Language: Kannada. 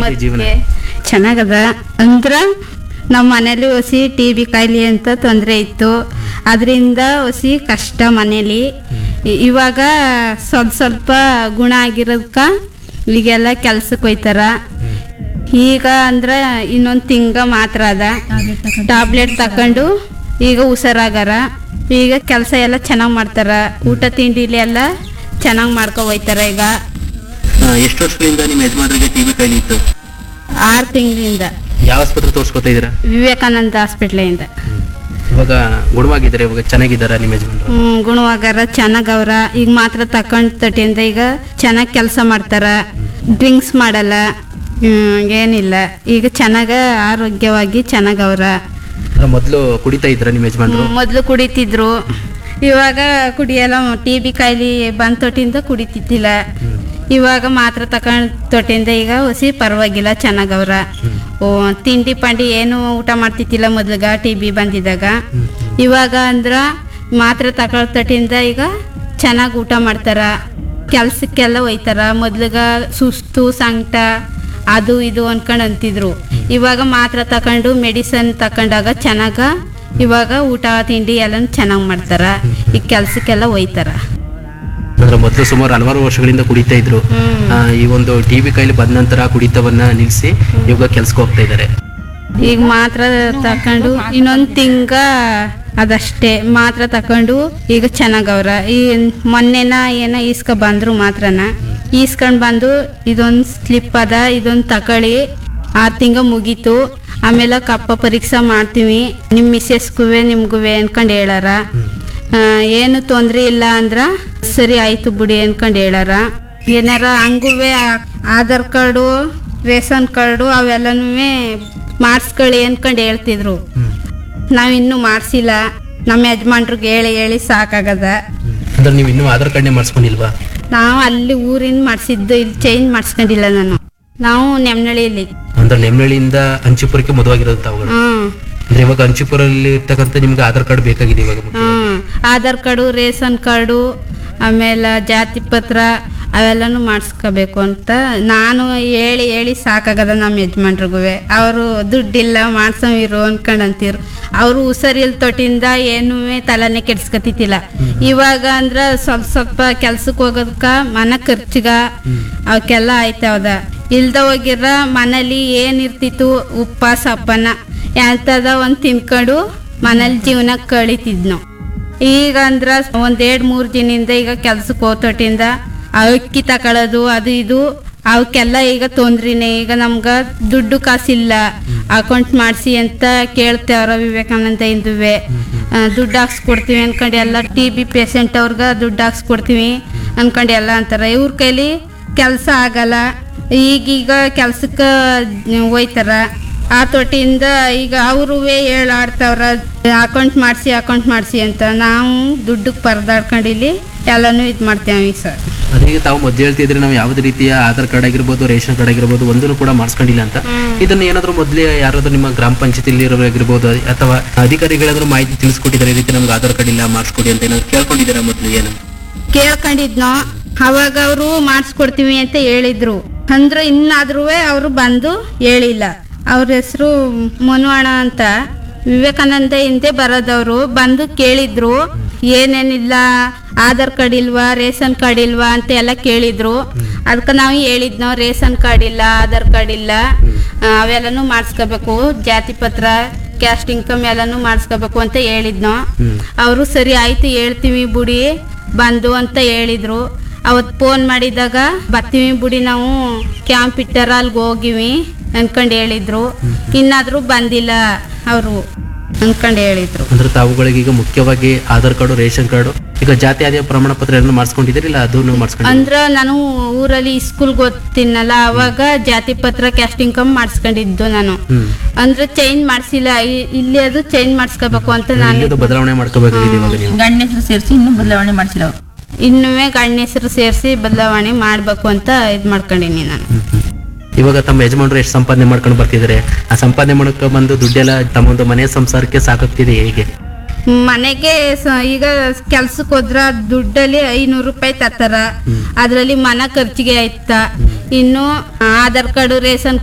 ಹೇಗೈತಿ ಜೀವನ ಮತ್ತೆ ಚೆನ್ನಾಗದ ಅಂದ್ರ ನಮ್ಮ ಮನೇಲಿ ಹೊಸಿ ಟಿ ಬಿ ಕಾಯಿಲೆ ಅಂತ ತೊಂದರೆ ಇತ್ತು ಅದರಿಂದ ಹೊಸಿ ಕಷ್ಟ ಮನೇಲಿ ಇ- ಇವಾಗ ಸ್ವಲ್ಪ ಸ್ವಲ್ಪ ಗುಣ ಆಗಿರೋದಕ್ಕ ಈಗೆಲ್ಲ ಕೆಲ್ಸಕ್ಕೆ ಹೋಯ್ತಾರ ಈಗ ಅಂದ್ರೆ ಇನ್ನೊಂದು ತಿಂಗ ಮಾತ್ರ ಅದ ಟ್ಯಾಬ್ಲೆಟ್ ತಕೊಂಡು ಈಗ ಹುಷಾರಾಗಾರ ಈಗ ಕೆಲಸ ಎಲ್ಲ ಚೆನ್ನಾಗಿ ಮಾಡ್ತಾರ ಊಟ ತಿಂಡಿಲಿ ಎಲ್ಲ ಚೆನ್ನಾಗಿ ಮಾಡ್ಕೊ ಹೋಯ್ತಾರ ಈಗ ಆ, ಎಷ್ಟು ವರ್ಷಗಳಿಂದ ನಿಮ್ಮ ಯಜಮಾನರಿಗೆ ಟಿವಿ ಕಾಯಿಲೆ ಇತ್ತು ಆರು ತಿಂಗಳಿಂದ ಯಾವ ಆಸ್ಪತ್ರೆ ತೋರಿಸ್ಕೊತಾ ಇದ್ದೀರಾ ವಿವೇಕಾನಂದ ಹಾಸ್ಪಿಟ್ಲಿಂದ ಇವಾಗ ಗುಣವಾಗಿದ್ದಾರೆ ಇವಾಗ ಚೆನ್ನಾಗಿದ್ದಾರಾ ನಿಮ್ಮ ಯಜಮಾನರು ಹ್ಮ್ ಗುಣವಾಗಾರ ಚೆನ್ನಾಗವ್ರ ಈಗ ಮಾತ್ರ ತಕೊಂಡ್ ತಟ್ಟಿಂದ ಈಗ ಚೆನ್ನಾಗಿ ಕೆಲಸ ಮಾಡ್ತಾರ ಡ್ರಿಂಕ್ಸ್ ಮಾಡಲ್ಲ ಹ್ಮ್, ಏನಿಲ್ಲ ಈಗ ಚೆನ್ನಾಗ ಆರೋಗ್ಯವಾಗಿ ಚೆನ್ನಾಗವ್ರ ಮೊದಲು ಕುಡಿತಾ ಇದ್ರ ನಿಮ್ಮ ಯಜಮಾನರು ಮೊದಲು ಕುಡಿತಿದ್ರು ಇವಾಗ ಕುಡಿಯಲ್ಲ ಟಿ ಬಿ ಕಾಯಿಲೆ ಬಂದ್ ತೊಟ್ಟಿಂದ ಕುಡಿತಿದ್ದಿಲ್ಲ ಇವಾಗ ಮಾತ್ರ ತಕೊಂಡ್ ತೊಟ್ಟಿಂದ ಈಗ ಹೊಸಿ ಪರವಾಗಿಲ್ಲ ಚೆನ್ನಾಗವ್ರ ಓ ತಿಂಡಿ ಪಂಡಿ ಏನು ಊಟ ಮಾಡ್ತಿದ್ದಿಲ್ಲ ಮೊದ್ಲಿಗ ಟಿ ಬಿ ಬಂದಿದ್ದಾಗ ಇವಾಗ ಅಂದ್ರ ಮಾತ್ರ ತಗೊಳ್ ತೊಟ್ಟಿಂದ ಈಗ ಚೆನ್ನಾಗಿ ಊಟ ಮಾಡ್ತಾರ ಕೆಲ್ಸಕ್ಕೆಲ್ಲ ಒಯ್ತಾರ ಮೊದ್ಲಿಗ ಸುಸ್ತು ಸಂಕಟ ಅದು ಇದು ಅನ್ಕೊಂಡು ಅಂತಿದ್ರು ಇವಾಗ ಮಾತ್ರ ತಕೊಂಡು ಮೆಡಿಸನ್ ತಕೊಂಡಾಗ ಚೆನ್ನಾಗ ಇವಾಗ ಊಟ ತಿಂಡಿ ಎಲ್ಲ ಚೆನ್ನಾಗಿ ಮಾಡ್ತಾರ ಈಗ ಕೆಲ್ಸಕ್ಕೆಲ್ಲ ಒಯ್ತಾರ ಅಂದ್ರೆ ಮೊದಲು ಸುಮಾರು ಹಲವಾರು ವರ್ಷಗಳಿಂದ ಕುಡಿತಾ ಇದ್ರು ಆ, ಈ ಒಂದು ಟಿವಿ ಕಾಯಿಲೆ ಬಂದ ನಂತರ ಕುಡಿತವನ್ನ ನಿಲ್ಲಿಸಿ ಇವಾಗ ಕೆಲ್ಸಕ್ಕೆ ಹೋಗ್ತಾ ಇದ್ದಾರೆ ಈಗ ಮಾತ್ರ ತಕೊಂಡು ಇನ್ನೊಂದು ತಿಂಗ ಅದಷ್ಟೇ ಮಾತ್ರ ತಕೊಂಡು ಈಗ ಚೆನ್ನಾಗವ್ರ ಈ ಮೊನ್ನೆನ ಏನೋ ಈಸ್ಕ ಬಂದ್ರು ಮಾತ್ರನ ಈಸ್ಕೊಂಡ್ ಬಂದು ಇದೊಂದು ಸ್ಲಿಪ್ ಅದ ಇದೊಂದು ತಕೊಳ್ಳಿ ಆರು ತಿಂಗ ಮುಗೀತು ಆಮೇಲೆ ಕಪ್ಪ ಪರೀಕ್ಷೆ ಮಾಡ್ತೀವಿ ನಿಮ್ಮ ಮಿಸ್ಸೆಸ್ಗುವೆ ನಿಮ್ಗುವೆ ಅನ್ಕೊಂಡು ಹೇಳಾರ ಆ, ಏನು ತೊಂದರೆ ಇಲ್ಲ ಅಂದ್ರ ಸರಿ ಆಯ್ತು ಬಿಡಿ ಅನ್ಕೊಂಡು ಹೇಳಾರ ಏನಾರ ಹಂಗುವೆ ಆಧಾರ್ ಕಾರ್ಡು ರೇಷನ್ ಕಾರ್ಡು ಅವೆಲ್ಲನೂ ಮಾಡಿಸ್ಕೊಳ್ಳಿ ಅನ್ಕೊಂಡು ಹೇಳ್ತಿದ್ರು ನಾವಿನ್ನೂ ಮಾಡಿಸಿಲ್ಲ ನಮ್ಮ ಯಜಮಾನ್ರಿಗೆ ಹೇಳಿ ಹೇಳಿ ಸಾಕಾಗದ ಅಂದ್ರೆ ನೀವು ಇನ್ನೂ ಆಧಾರ್ ಕಾರ್ಡ್ನೇ ಮಾಡಿಸ್ಕೊಂಡಿಲ್ವಾ ನಾವು ಅಲ್ಲಿ ಊರಿನ ಮಾಡಿಸಿದ್ದು ಇಲ್ಲಿ ಚೇಂಜ್ ಮಾಡಿಸ್ಕೊಂಡಿಲ್ಲ ನಾನು ನಾವು ನೆಮ್ನಳ್ಳಿಯಲ್ಲಿ ಅಂದ್ರೆ ನೆಮ್ಮಳಿಯಿಂದ ಅಂಚಿಪುರಕ್ಕೆ ಮದುವಾಗಿರೋದು ತಾವುಗಳು ಹ್ಮ್ ಅಂದ್ರೆ ಇವಾಗ ಅಂಚಿಪುರಲ್ಲಿ ಇರ್ತಕ್ಕಂಥ ನಿಮ್ಗೆ ಆಧಾರ್ ಕಾರ್ಡ್ ಬೇಕಾಗಿದೆ ಇವಾಗ ಹ್ಮ್ ಆಧಾರ್ ಕಾರ್ಡು ರೇಷನ್ ಕಾರ್ಡು ಆಮೇಲೆ ಜಾತಿ ಪತ್ರ ಅವೆಲ್ಲನೂ ಮಾಡಿಸ್ಕೋಬೇಕು ಅಂತ ನಾನು ಹೇಳಿ ಹೇಳಿ ಸಾಕಾಗದ ನಮ್ಮ ಯಜಮಾನ್ರಿಗೂ ಅವರು ದುಡ್ಡಿಲ್ಲ ಮಾಡ್ಸೋವಿರು ಅನ್ಕೊಂಡು ಅಂತಿರು ಅವರು ಹುಷಾರಿಲ್ ತೊಟ್ಟಿಂದ ಏನೂ ತಲೆನೇ ಕೆಡ್ಸ್ಕೊತಿದ್ದಿಲ್ಲ ಇವಾಗ ಅಂದ್ರೆ ಸ್ವಲ್ಪ ಸ್ವಲ್ಪ ಕೆಲ್ಸಕ್ಕೆ ಹೋಗೋದಕ್ಕ ಮನೆ ಖರ್ಚಿಗ ಅವಕ್ಕೆಲ್ಲ ಆಯ್ತಾವದ ಇಲ್ದ ಹೋಗಿರ ಮನೇಲಿ ಏನಿರ್ತಿತ್ತು ಉಪ್ಪ ಸಪ್ಪನ ಎಂತದ ಒಂದು ತಿನ್ಕೊಂಡು ಮನೇಲಿ ಜೀವನ ಕಳಿತಿದ್ನು ಈಗ ಅಂದ್ರ ಒಂದ್ ಎರಡ್ ಮೂರ್ ದಿನದಿಂದ ಈಗ ಕೆಲ್ಸಕ್ಕೆ ಹೋತೊಟ್ಟಿಂದ ಅಕ್ಕಿ ತಕೊಳ್ಳೋದು ಅದು ಇದು ಅವಕ್ಕೆಲ್ಲ ಈಗ ತೊಂದ್ರಿನೇ ಈಗ ನಮ್ಗ ದುಡ್ಡು ಕಾಸಿಲ್ಲ ಅಕೌಂಟ್ ಮಾಡಿಸಿ ಅಂತ ಕೇಳ್ತೇವ್ರ ವಿವೇಕಾನಂದ ಇಂದುವೆ ಆ, ದುಡ್ಡು ಹಾಕ್ಸ್ಕೊಡ್ತೀವಿ ಅನ್ಕೊಂಡು ಎಲ್ಲ ಟಿ ಬಿ ಪೇಷಂಟ್ ಅವ್ರಿಗೆ ದುಡ್ಡು ಹಾಕ್ಸ್ಕೊಡ್ತೀವಿ ಅನ್ಕೊಂಡು ಎಲ್ಲ ಅಂತಾರೆ ಇವ್ರ ಕೈಲಿ ಕೆಲಸ ಆಗಲ್ಲ ಈಗೀಗ ಕೆಲ್ಸಕ್ಕೆ ಹೋಯ್ತಾರ ಆ ತೊಟ್ಟಿಯಿಂದ ಈಗ ಅವರು ಹೇಳಾಡ್ತಾವ್ರ ಅಕೌಂಟ್ ಮಾಡಿಸಿ ಅಕೌಂಟ್ ಮಾಡಿಸಿ ಅಂತ ನಾವು ದುಡ್ಡಕ್ಕೆ ಪರದಾಡ್ಕೊಂಡು ಇಲ್ಲಿ ಎಲ್ಲನೂ ಇದು ಮಾಡ್ತೇವೆ ಸರ್ ಅದೇ ತಾವು ಮೊದಲು ಹೇಳ್ತಿದ್ರೆ ನಾವು ಯಾವುದೇ ರೀತಿಯ ಆಧಾರ್ ಕಾರ್ಡ್ ಆಗಿರ್ಬೋದು ರೇಷನ್ ಕಾರ್ಡ್ ಆಗಿರ್ಬೋದು ಒಂದನ್ನು ಕೂಡ ಮಾಡಿಸ್ಕೊಂಡಿಲ್ಲ ಅಂತ ಇದನ್ನ ಏನಾದರೂ ಮೊದಲೇ ಯಾರಾದ್ರೂ ನಿಮ್ಮ ಗ್ರಾಮ ಪಂಚಾಯತಿಲಿ ಇರೋರಾಗಿರ್ಬೋದು ಅಥವಾ ಅಧಿಕಾರಿಗಳಾದ್ರೂ ಮಾಹಿತಿ ತಿಳಿಸ್ಕೊಟ್ಟಿದ್ದಾರೆ ಈ ರೀತಿ ನಮ್ಗೆ ಆಧಾರ್ ಕಾರ್ಡ್ ಇಲ್ಲ ಮಾಡಿಸ್ಕೊಡಿ ಅಂತ ಏನಾದ್ರು ಕೇಳ್ಕೊಂಡಿದ್ದೀರಾ ಮೊದಲು ಏನು ಕೇಳ್ಕೊಂಡಿದ್ನೋ ಅವಾಗ ಅವರು ಮಾಡಿಸ್ಕೊಡ್ತೀವಿ ಅಂತ ಹೇಳಿದ್ರು ಅಂದ್ರೆ ಇನ್ನಾದ್ರೂ ಅವರು ಬಂದು ಹೇಳಿಲ್ಲ ಅವ್ರ ಹೆಸರು ಮನುವಾಣ ಅಂತ ವಿವೇಕಾನಂದ ಹಿಂದೆ ಬರೋದವರು ಬಂದು ಕೇಳಿದ್ರು ಏನೇನಿಲ್ಲ ಆಧಾರ್ ಕಾರ್ಡ್ ಇಲ್ವಾ ರೇಷನ್ ಕಾರ್ಡ್ ಇಲ್ವಾ ಅಂತ ಎಲ್ಲ ಕೇಳಿದ್ರು ಅದಕ್ಕೆ ನಾವು ಹೇಳಿದ್ನೋ ರೇಷನ್ ಕಾರ್ಡ್ ಇಲ್ಲ ಆಧಾರ್ ಕಾರ್ಡ್ ಇಲ್ಲ ಆ, ಅವೆಲ್ಲನೂ ಮಾಡಿಸ್ಕೋಬೇಕು ಜಾತಿ ಪತ್ರ ಕ್ಯಾಸ್ಟ್ ಇನ್ಕಮ್ ಎಲ್ಲನೂ ಮಾಡಿಸ್ಕೋಬೇಕು ಅಂತ ಹೇಳಿದ್ನೋ ಅವರು ಸರಿ ಆಯ್ತು ಹೇಳ್ತೀವಿ ಬುಡಿ ಬಂದು ಅಂತ ಹೇಳಿದ್ರು ಅವತ್ತು ಫೋನ್ ಮಾಡಿದಾಗ ಬರ್ತೀವಿ ಬುಡಿ ನಾವು ಕ್ಯಾಂಪ್ ಇಟ್ಟಾರ ಅಲ್ಲಿಗೆ ಹೋಗಿವಿ ಅನ್ಕೊಂಡು ಹೇಳಿದ್ರು ಇನ್ನಾದ್ರೂ ಬಂದಿಲ್ಲ ಅವರು ಅನ್ಕೊಂಡು ಹೇಳಿದ್ರು ಅಂದ್ರೆ ತಾವುಗಳಿಗೆ ಈಗ ಮುಖ್ಯವಾಗಿ ಆಧಾರ್ ಕಾರ್ಡು ರೇಷನ್ ಕಾರ್ಡು ಈಗ ಜಾತಿ ಆದಾಯ ಪ್ರಮಾಣ ಪತ್ರ ಎಲ್ಲ ಮಾಡಿಸ್ಕೊಂಡಿದ್ದೀರಿ ಇಲ್ಲ ಅದನ್ನು ಮಾಡಿಸ್ಕೊಂಡಿದ್ದೀರಿ ಅಂದ್ರ ನಾನು ಊರಲ್ಲಿ ಸ್ಕೂಲ್ಗೆ ಓದ್ತೀನಲ್ಲ ಅವಾಗ ಜಾತಿ ಪತ್ರ ಕ್ಯಾಸ್ಟ್ ಇನ್ಕಮ್ ಮಾಡಿಸ್ಕೊಂಡಿದ್ದು ನಾನು ಹ್ಮ್ ಅಂದ್ರೆ ಚೇಂಜ್ ಮಾಡಿಸಿಲ್ಲ ಇಲ್ಲಿ ಅದು ಚೇಂಜ್ ಮಾಡಿಸ್ಕೋಬೇಕು ಅಂತ ನಾನು ಇಲ್ಲದು ಬದಲಾವಣೆ ಮಾಡ್ಕೋಬೇಕಾಗಿದೆ ಇವಾಗ ನೀವು ಗಂಡ ಹೆಸರು ಸೇರಿಸಿ ಇನ್ನೂ ಬದಲಾವಣೆ ಮಾಡಿಸಿಲ್ಲ ಅವರು ಇನ್ನುವೇ ಗಣ್ಯ ಹೆಸರು ಸೇರಿಸಿ ಬದಲಾವಣೆ ಮಾಡಬೇಕು ಅಂತ ಇದು ಮಾಡ್ಕೊಂಡಿನಿ ನಾನು ಹ್ಮ್, ಹ್ಮ್. ಇವಾಗ ತಮ್ಮ ಯಜಮಾನರು ಎಷ್ಟು ಸಂಪಾದನೆ ಮಾಡ್ಕೊಂಡು ಬರ್ತಿದ್ದಾರೆ ಆ ಸಂಪಾದನೆ ಮಾಡ್ಕೊಂಡು ಬಂದು ದುಡ್ಡೆಲ್ಲ ತಮ್ಮೊಂದು ಮನೆ ಸಂಸಾರಕ್ಕೆ ಸಾಕಾಗ್ತಿದೆ ಹೇಗೆ ಮನೆಗೆ ಸ- ಈಗ ಕೆಲ್ಸಕ್ಕೆ ಹೋದ್ರ ದುಡ್ಡಲ್ಲಿ ಐನೂರು ರೂಪಾಯಿ ತತ್ತಾರ ಅದ್ರಲ್ಲಿ ಮನ ಖರ್ಚಿಗೆ ಆಯ್ತಾ ಇನ್ನು ಆಧಾರ್ ಕಾರ್ಡು ರೇಷನ್